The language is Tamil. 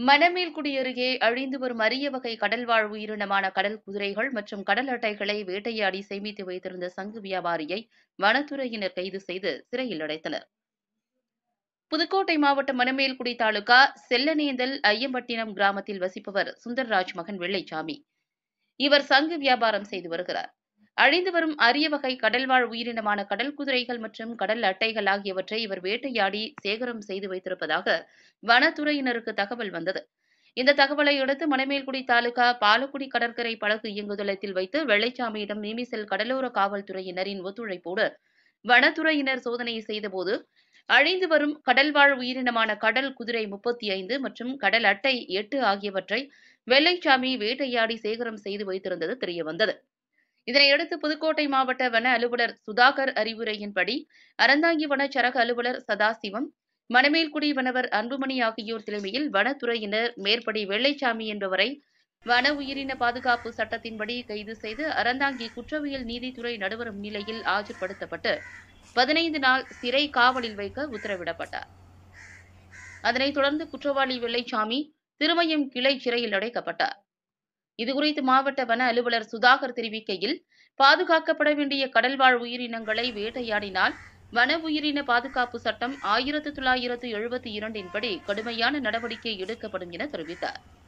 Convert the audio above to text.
மணமேல்குடி அருகே அழிந்து வரும் அரிய வகை கடல்வாழ் உயிரினமான கடல் குதிரைகள் மற்றும் கடல் அட்டைகளை வேட்டையாடி சேமித்து வைத்திருந்த சங்கு வியாபாரியை வனத்துறையினர் கைது செய்து சிறையில் அடைத்தனர் புதுக்கோட்டை மாவட்டம் மணமேல்குடி தாலுகா செல்லநேந்தல் ஐயம்பட்டினம் கிராமத்தில் வசிப்பவர் சுந்தர்ராஜ் மகன் வெள்ளைச்சாமி இவர் சங்கு வியாபாரம் செய்து வருகிறார் அழிந்து வரும் அரிய வகை கடல்வாழ் உயிரினமான கடல் குதிரைகள் மற்றும் கடல் அட்டைகள் ஆகியவற்றை இவர் வேட்டையாடி சேகரம் செய்து வைத்திருப்பதாக வனத்துறையினருக்கு தகவல் வந்தது இந்த தகவலை அடுத்து மணமேல்குடி தாலுகா பாலக்குடி கடற்கரை படகு இயங்குதளத்தில் வைத்து வெள்ளைச்சாமியிடம் மீமிசெல் கடலோர காவல்துறையினரின் ஒத்துழைப்போடு வனத்துறையினர் சோதனை செய்தபோது அழிந்து வரும் கடல்வாழ் உயிரினமான கடல் குதிரை முப்பத்தி ஐந்து மற்றும் கடல் அட்டை எட்டு ஆகியவற்றை வெள்ளைச்சாமி வேட்டையாடி சேகரம் செய்து வைத்திருந்தது தெரியவந்தது இதனையடுத்து புதுக்கோட்டை மாவட்ட வன அலுவலர் சுதாகர் அறிவுரையின்படி அறந்தாங்கி வன சரக அலுவலர் சதாசிவம் மணமேல்குடி வனவர் அன்புமணி ஆகியோர் தலைமையில் வனத்துறையினர் மேற்படி வெள்ளைச்சாமி என்பவரை வன உயிரின பாதுகாப்பு சட்டத்தின்படி கைது செய்து அறந்தாங்கி குற்றவியல் நீதித்துறை நடுவர் முன்னிலையில் ஆஜர்படுத்தப்பட்டு பதினைந்து நாள் சிறை காவலில் வைக்க உத்தரவிடப்பட்டார் அதனைத் தொடர்ந்து குற்றவாளி வெள்ளைச்சாமி திருமயம் கிளை சிறையில் அடைக்கப்பட்டார் இதுகுறித்து மாவட்ட வன அலுவலர் சுதாகர் தெரிவிக்கையில் பாதுகாக்கப்பட வேண்டிய கடல்வாழ் உயிரினங்களை வேட்டையாடினால் வன உயிரின பாதுகாப்பு சட்டம் ஆயிரத்து தொள்ளாயிரத்து எழுபத்தி இரண்டின்படி கடுமையான நடவடிக்கை எடுக்கப்படும் என தெரிவித்தார்